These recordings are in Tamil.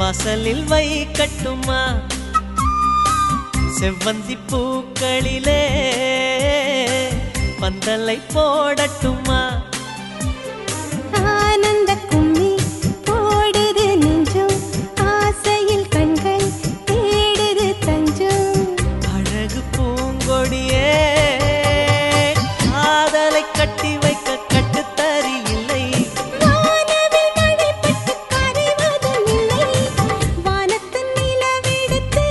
வாசலில் வை கட்டுமா செவ்வந்தி பூக்களிலே பந்தலை போடட்டுமா ஆனந்த கும்மி போடுது நெஞ்சம் ஆசையில் கண்கள் தேடுது தஞ்சம் அழகு பூங்கொடியே காதலை கட்டி வைக்க கட்டுத்தறி இல்லை வானவில் மழைப்பட்டு கரைவதும் இல்லை வானத்து நிலவெடுத்து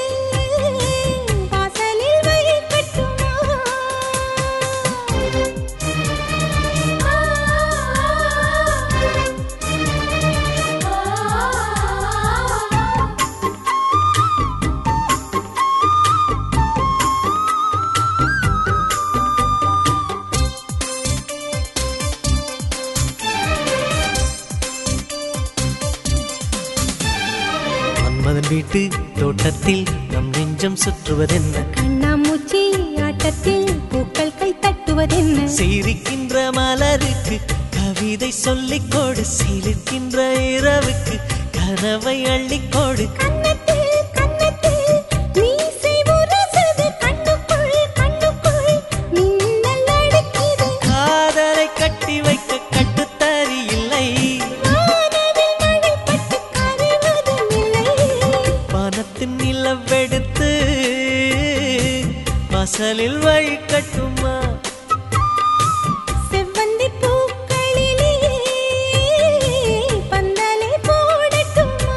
வாசலில் வை கட்டுமா மன்மதன் வீட்டு தோட்டத்தில் நம் நெஞ்சம் சுற்றுவதென்ன கண்ணாமூச்சி ஆட்டத்தில் பூக்கள் கை தட்டுவதென்ன சிரிக்கின்ற மலருக்கு கவிதை சொல்லிக் கொடு சிலிர்க்கின்ற இரவுக்கு கனவை அள்ளிக்கொடு கன்னத்தில் கன்னத்தில் மீசை முரசுது கண்ணுக்குள் கண்ணுக்குள் மின்னல் அடிக்குது காதலை கட்டி வைக்க கட்டுத்தறி இல்லை வானவில் மழைப்பட்டு கரைவதும் இல்லை வானத்தின் நிலவெடுத்து வாசலில் வழி கட்டுமா செவ்வந்தி பூக்களிலே பந்தலை போடட்டுமா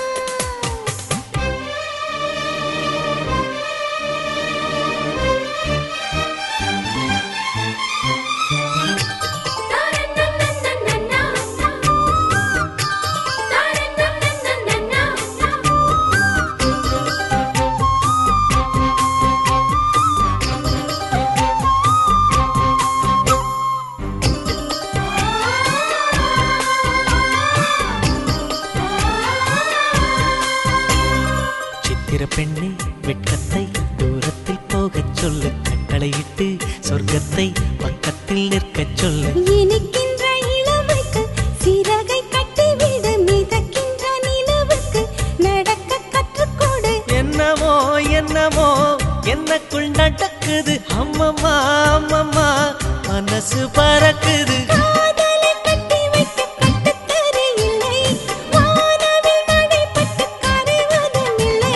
சித்திர பெண்ணே வெட்கத்தை தூரத்தில் போகச் சொல்லு கட்டளையிட்டு சொர்க்கத்தை பக்கத்தில் நிற்கச் சொல்லு இனிக்கின்ற இளமைக்கு சிறகை கட்டிவிடு மிதக்கின்ற நிலவுக்கு நடக்க கற்றுக்கொடு என்னமோ என்னமோ என்னக்குள் நடக்குது அம்மம்மா அம்மம்மா மனசு பறக்குது காதலை கட்டி வைக்க கட்டுத்தறி இல்லை வானவில் மழைப்பட்டு கரைவதும் இல்லை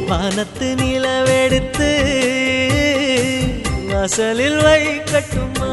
வானத்து நிலவெடுத்து வாசலில் வை கட்டுமா